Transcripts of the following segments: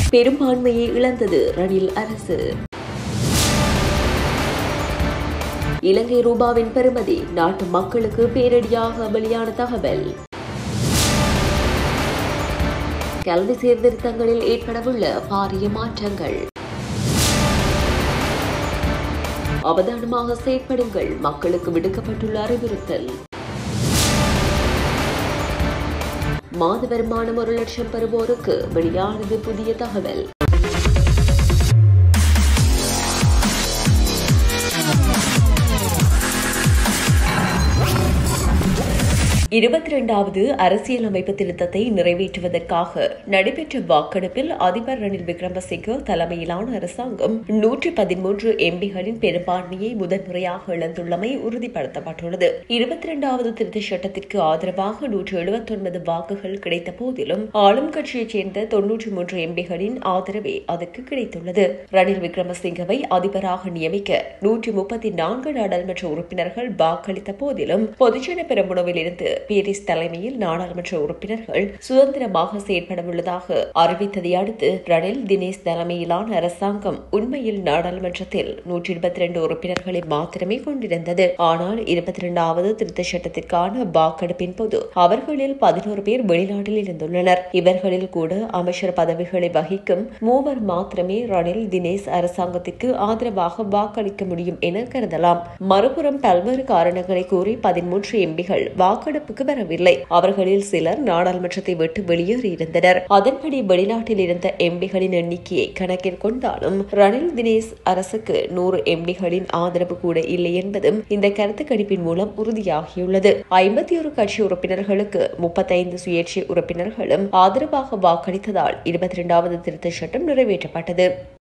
பெரும்பான்மையை இழந்தது ரணில் அரசு இலங்கை ரூபாவின் பெறுமதி நாட்டு மக்களுக்கு பேரடியாக வெளியான தகவல் கல்வி சீர்திருத்தங்களில் ஏற்படவுள்ள பாரிய மாற்றங்கள் அவதானமாக செயற்படுங்கள் மக்களுக்கு விடுக்கப்பட்டுள்ள அறிவுறுத்தல் மாத வருமானம் ஒரு லட்சம் பெறுவோருக்கு வெளியானது புதிய தகவல் இருபத்தி இரண்டாவது அரசியலமைப்பு திருத்தத்தை நிறைவேற்றுவதற்காக நடைபெற்ற வாக்கெடுப்பில் அதிபர் ரணில் விக்ரமசிங்க தலைமையிலான அரசாங்கம் நூற்றி பதிமூன்று எம்பிகளின் பெரும்பான்மையை முதன்முறையாக இழந்துள்ளமை உறுதிப்படுத்தப்பட்டுள்ளது இருபத்தி இரண்டாவது திருத்த சட்டத்திற்கு ஆதரவாக நூற்று எழுபத்தி ஒன்பது வாக்குகள் கிடைத்த போதிலும் ஆளும் கட்சியைச் சேர்ந்த தொன்னூற்றி மூன்று எம்பிகளின் ஆதரவே அதற்கு கிடைத்துள்ளது ரணில் விக்ரமசிங்கவை அதிபராக நியமிக்க நூற்றி முப்பத்தி நான்கு நாடாளுமன்ற உறுப்பினர்கள் வாக்களித்த போதிலும் பொதுஜன பெரமுனவில் இருந்து பீரிஸ் தலைமையில் நாடாளுமன்ற உறுப்பினர்கள் சுதந்திரமாக செயற்படவுள்ளதாக அறிவித்ததை அடுத்து ரணில் தினேஷ் தலைமையிலான அரசாங்கம் உண்மையில் நாடாளுமன்றத்தில் நூற்றி இருபத்தி இரண்டு உறுப்பினர்களை மாத்திரமே கொண்டிருந்தது ஆனால் இருபத்தி இரண்டாவது திருத்த சட்டத்திற்கான வாக்கெடுப்பின் போது அவர்களில் பதினோரு பேர் வெளிநாட்டில் இருந்துள்ளனர் இவர்களில் கூட அமைச்சர் பதவிகளை வகிக்கும் மூவர் மாத்திரமே ரணில் தினேஷ் அரசாங்கத்திற்கு ஆதரவாக வாக்களிக்க முடியும் என கருதலாம் மறுபுறம் பல்வேறு காரணங்களை கூறி பதிமூன்று எம்பிகள் வாக்கெடுப்புக்கு வரவில்லை அவர்களில் சிலர் நாடாளுமன்றத்தை விட்டு வெளியேறியிருந்தனர் அதன்படி வெளிநாட்டில் இருந்த எம்பிகளின் எண்ணிக்கையை கணக்கில் கொண்டாலும் ரணில் தினேஷ் அரசுக்கு நூறு எம்பிகளின் ஆதரவு கூட இல்லை என்பதும் இந்த கருத்து கணிப்பின் மூலம் உறுதியாகியுள்ளது ஐம்பத்தி ஒரு கட்சி உறுப்பினர்களுக்கு முப்பத்தைந்து சுயேட்சை உறுப்பினர்களும் ஆதரவாக வாக்களித்ததால் இருபத்தி இரண்டாவது திருத்த சட்டம் நிறைவேற்றப்பட்டது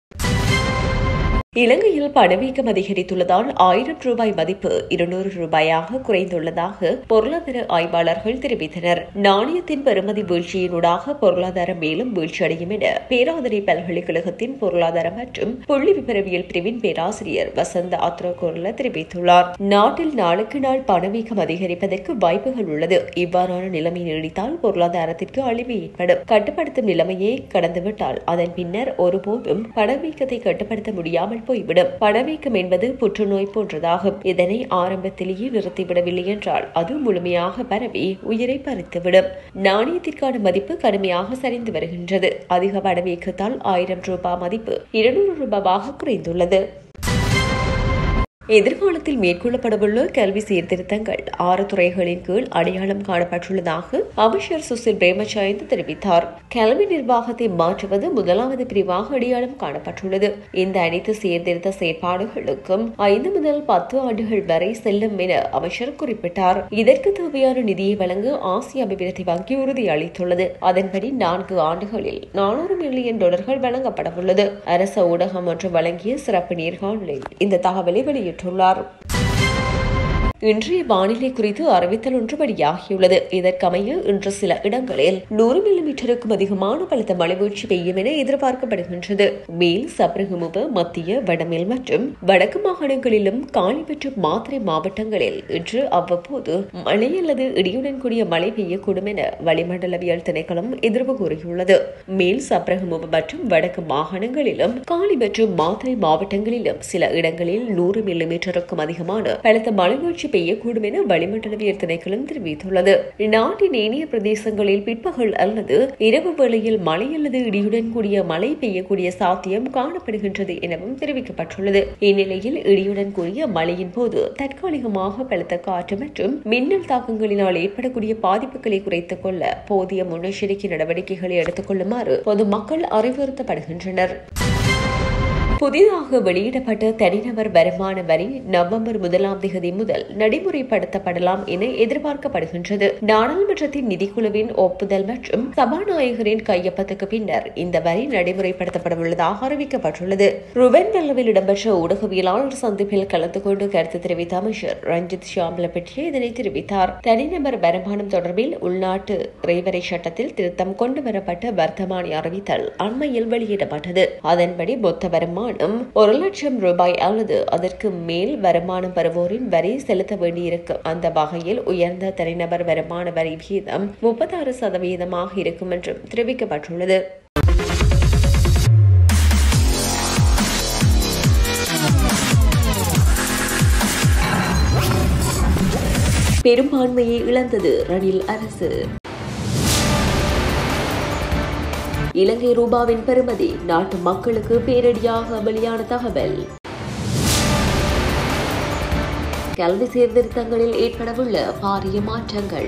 இலங்கையில் பணவீக்கம் அதிகரித்துள்ளதால் ஆயிரம் ரூபாய் மதிப்பு இருநூறு ரூபாயாக குறைந்துள்ளதாக பொருளாதார ஆய்வாளர்கள் தெரிவித்தனர் நாணயத்தின் பெறுமதி வீழ்ச்சியினூடாக பொருளாதாரம் மேலும் வீழ்ச்சியடையும் என பேராதனை பல்கலைக்கழகத்தின் பொருளாதார மற்றும் புள்ளி விபரவியல் பிரிவின் பேராசிரியர் வசந்த ஆத்ரோகோர்ல தெரிவித்துள்ளார் நாட்டில் நாளுக்கு நாள் பணவீக்கம் அதிகரிப்பதற்கு வாய்ப்புகள் உள்ளது இவ்வாறான நிலைமை நீடித்தால் பொருளாதாரத்திற்கு அழிவு ஏற்படும் கட்டுப்படுத்தும் நிலைமையை கடந்துவிட்டால் அதன் பின்னர் ஒருபோதும் பணவீக்கத்தை கட்டுப்படுத்த முடியாமல் போய்விடும் பணவீக்கம் என்பது புற்றுநோய் போன்றதாகும் இதனை ஆரம்பத்திலேயே நிறுத்திவிடவில்லை என்றால் அது முழுமையாக பரவி உயிரை பறித்துவிடும் நாணயத்திற்கான மதிப்பு கடுமையாக சரிந்து வருகின்றது அதிக பணவீக்கத்தால் ஆயிரம் ரூபாய் மதிப்பு இருநூறு ரூபாவாக குறைந்துள்ளது எதிர்காலத்தில் மேற்கொள்ளப்படவுள்ள கல்வி சீர்திருத்தங்கள் ஆறு துறைகளின் கீழ் அடையாளம் காணப்பட்டுள்ளதாக அமைச்சர் சுசில் பிரேமச்சந்த் தெரிவித்தார் கல்வி நிர்வாகத்தை மாற்றுவது முதலாவது பிரிவாக அடையாளம் காணப்பட்டுள்ளது இந்த அனைத்து சீர்திருத்த செயற்பாடுகளுக்கும் ஐந்து முதல் பத்து ஆண்டுகள் வரை செல்லும் என அமைச்சர் குறிப்பிட்டார் இதற்கு தேவையான நிதியை வழங்க ஆசிய அபிவிருத்தி வங்கி உறுதியளித்துள்ளது அதன்படி நான்கு ஆண்டுகளில் நானூறு மில்லியன் டாலர்கள் வழங்கப்படவுள்ளது அரச ஊடகம் ஒன்று வழங்கிய சிறப்பு நேர்காணலில் இந்த தகவலை வெளியிட்டுள்ளார் இன்றைய வானிலை குறித்து அறிவித்தல் ஒன்று வெளியாகியுள்ளது இதற்கமைய இன்று சில இடங்களில் நூறு மில்லிமீட்டருக்கும் அதிகமான பலத்த மழைவீழ்ச்சி பெய்யும் என எதிர்பார்க்கப்படுகின்றது மேல் சப்ரகமுப மத்திய வடமேல் மற்றும் வடக்கு மாகாணங்களிலும் காலி மற்றும் மாத்திரை மாவட்டங்களில் இன்று அவ்வப்போது மழை அல்லது இடியுடன் கூடிய மழை பெய்யக்கூடும் என வளிமண்டலவியல் திணைக்களம் எதிர்வு கூறியுள்ளது மேல் சப்ரகமுப மற்றும் வடக்கு மாகாணங்களிலும் காலி மற்றும் மாத்திரை மாவட்டங்களிலும் சில இடங்களில் நூறு மில்லிமீட்டருக்கும் அதிகமான பலத்த மழைவீழ்ச்சி பெய்யக்கூடும் என வளிமண்டலவியல் திணைக்களம் தெரிவித்துள்ளது நாட்டின் ஏனைய பிரதேசங்களில் பிற்பகல் அல்லது இரவு வேளையில் மழை அல்லது இடியுடன் கூடிய மழை பெய்யக்கூடிய சாத்தியம் காணப்படுகின்றது எனவும் தெரிவிக்கப்பட்டுள்ளது இந்நிலையில் இடியுடன் கூடிய மழையின் போது தற்காலிகமாக பலத்த காற்று மற்றும் மின்னல் தாக்கங்களினால் ஏற்படக்கூடிய பாதிப்புகளை குறைத்துக் கொள்ள போதிய முன்னெச்சரிக்கை நடவடிக்கைகளை எடுத்துக் கொள்ளுமாறு பொதுமக்கள் அறிவுறுத்தப்படுகின்றனர் புதிதாக வெளியிடப்பட்ட தனிநபர் வருமான வரி நவம்பர் முதலாம் தேதி முதல் நடைமுறைப்படுத்தப்படலாம் என எதிர்பார்க்கப்படுகின்றது நாடாளுமன்றத்தின் நிதிக்குழுவின் ஒப்புதல் மற்றும் சபாநாயகரின் கையொப்பத்துக்கு பின்னர் இந்த வரி நடைமுறைப்படுத்தப்படவுள்ளதாக அறிவிக்கப்பட்டுள்ளது ருவென்டெல்லவில் இடம்பெற்ற ஊடகவியலாளர் சந்திப்பில் கலந்து கொண்டு கருத்து தெரிவித்த அமைச்சர் ரஞ்சித் ஷியாம்ல பற்றிய இதனை தெரிவித்தார் தனிநபர் வருமானம் தொடர்பில் உள்நாட்டு இறைவரை சட்டத்தில் திருத்தம் கொண்டுவரப்பட்ட வர்த்தமானி அறிவித்தல் அண்மையில் வெளியிடப்பட்டது அதன்படி மொத்த வருமானம் ஒரு லட்சம் ரூபாய் அல்லது அதற்கு மேல் வருமானம் பெறுவோரின் வரி செலுத்த வேண்டியிருக்கும் அந்த வகையில் உயர்ந்த தனிநபர் வருமான வரி விகிதம் முப்பத்தாறு சதவீதமாக இருக்கும் என்றும் தெரிவிக்கப்பட்டுள்ளது பெரும்பான்மையை இழந்தது ரணில் அரசு இலங்கை ரூபாவின் பெறுமதி நாட்டு மக்களுக்கு பேரடியாக வெளியான தகவல் கல்வி சீர்திருத்தங்களில் ஏற்படவுள்ள பாரிய மாற்றங்கள்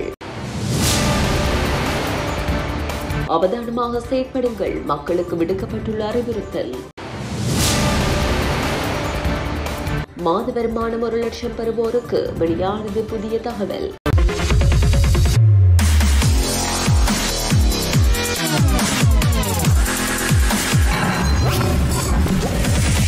அவதானமாக செயற்படுங்கள் மக்களுக்கு விடுக்கப்பட்டுள்ள அறிவுறுத்தல் மாத வருமானம் ஒரு லட்சம் பெறுவோருக்கு வெளியானது புதிய தகவல்